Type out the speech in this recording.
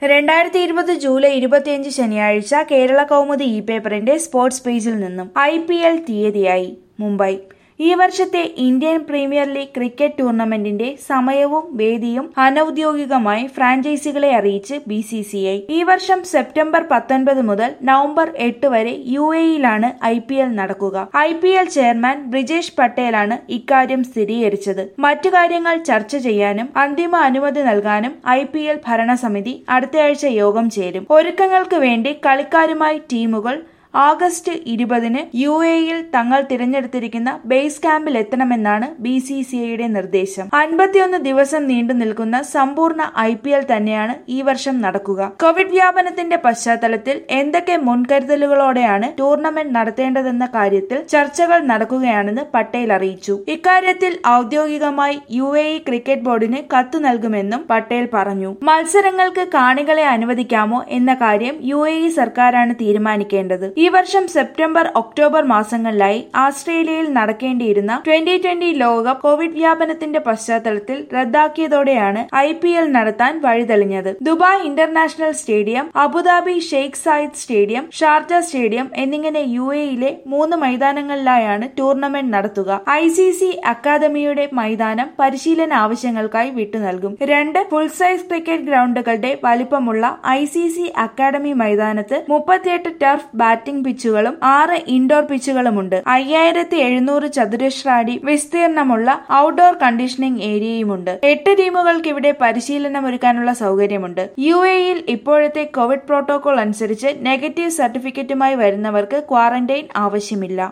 രണ്ടായിരത്തി ഇരുപത് ജൂലൈ ഇരുപത്തിയഞ്ച് ശനിയാഴ്ച കേരള കൗമുദി ഇ പേപ്പറിന്റെ സ്പോർട്സ് പേജിൽ നിന്നും ഐ പി എൽ തീയതിയായി മുംബൈ ഈ വർഷത്തെ ഇന്ത്യൻ പ്രീമിയർ ലീഗ് ക്രിക്കറ്റ് ടൂർണമെന്റിന്റെ സമയവും വേദിയും അനൌദ്യോഗികമായി ഫ്രാഞ്ചൈസികളെ അറിയിച്ച് ബി സി സി ഐ ഈ വർഷം സെപ്റ്റംബർ പത്തൊൻപത് മുതൽ നവംബർ എട്ട് വരെ യു എയിലാണ് ഐ പി എൽ നടക്കുക I P L chairman Brijesh പട്ടേലാണ് ഇക്കാര്യം സ്ഥിരീകരിച്ചത് മറ്റു കാര്യങ്ങൾ ചർച്ച ചെയ്യാനും അന്തിമ അനുമതി നൽകാനും ഐ പി എൽ ഭരണസമിതി അടുത്തയാഴ്ച യോഗം ചേരും ഒരുക്കങ്ങൾക്ക് വേണ്ടി കളിക്കാരുമായി ടീമുകൾ ആഗസ്റ്റ് ഇരുപതിന് യു എയിൽ തങ്ങൾ തിരഞ്ഞെടുത്തിരിക്കുന്ന ബേസ് ക്യാമ്പിൽ എത്തണമെന്നാണ് ബി സി സി ഐയുടെ നിർദ്ദേശം അൻപത്തിയൊന്ന് ദിവസം നീണ്ടു നിൽക്കുന്ന സമ്പൂർണ്ണ ഐ പി എൽ തന്നെയാണ് ഈ വർഷം നടക്കുക കോവിഡ് വ്യാപനത്തിന്റെ പശ്ചാത്തലത്തിൽ എന്തൊക്കെ മുൻകരുതലുകളോടെയാണ് ടൂർണമെന്റ് നടത്തേണ്ടതെന്ന കാര്യത്തിൽ ചർച്ചകൾ നടക്കുകയാണെന്ന് പട്ടേൽ അറിയിച്ചു ഇക്കാര്യത്തിൽ ഔദ്യോഗികമായി യു എ ഇ ക്രിക്കറ്റ് ബോർഡിന് കത്ത് നൽകുമെന്നും പട്ടേൽ പറഞ്ഞു മത്സരങ്ങൾക്ക് കാണികളെ അനുവദിക്കാമോ എന്ന കാര്യം യു എ ഇ സർക്കാരാണ് തീരുമാനിക്കേണ്ടത് ഈ വർഷം സെപ്റ്റംബർ ഒക്ടോബർ മാസങ്ങളിലായി ആസ്ട്രേലിയയിൽ നടക്കേണ്ടിയിരുന്ന ട്വന്റി ട്വന്റി ലോകകപ്പ് കോവിഡ് വ്യാപനത്തിന്റെ പശ്ചാത്തലത്തിൽ റദ്ദാക്കിയതോടെയാണ് ഐ പി എൽ നടത്താൻ വഴിതെളിഞ്ഞത് Dubai international stadium Abu Dhabi Sheikh Zayed stadium Sharjah stadium എന്നിങ്ങനെ യു എയിലെ മൂന്ന് മൈതാനങ്ങളിലായാണ് ടൂർണമെന്റ് നടത്തുക ഐ സി സി അക്കാദമിയുടെ മൈതാനം പരിശീലന ആവശ്യങ്ങൾക്കായി വിട്ടുനൽകും രണ്ട് ഫുൾ സൈസ് ക്രിക്കറ്റ് ഗ്രൗണ്ടുകളുടെ വലിപ്പമുള്ള ഐ സി സി അക്കാദമി മൈതാനത്ത് മുപ്പത്തിയെട്ട് ടർഫ് ബാറ്റിംഗ് പിച്ചുകളും ആറ് ഇൻഡോർ പിച്ചുകളുമുണ്ട് അയ്യായിരത്തി എഴുന്നൂറ് ചതുരശ്ര അടി വിസ്തീർണമുള്ള ഔട്ട്ഡോർ കണ്ടീഷനിംഗ് ഏരിയയുമുണ്ട് എട്ട് ടീമുകൾക്ക് ഇവിടെ പരിശീലനം ഒരുക്കാനുള്ള സൗകര്യമുണ്ട് യു എയിൽ ഇപ്പോഴത്തെ കോവിഡ് പ്രോട്ടോകോൾ അനുസരിച്ച് നെഗറ്റീവ് സർട്ടിഫിക്കറ്റുമായി വരുന്നവർക്ക് ക്വാറന്റൈൻ ആവശ്യമില്ല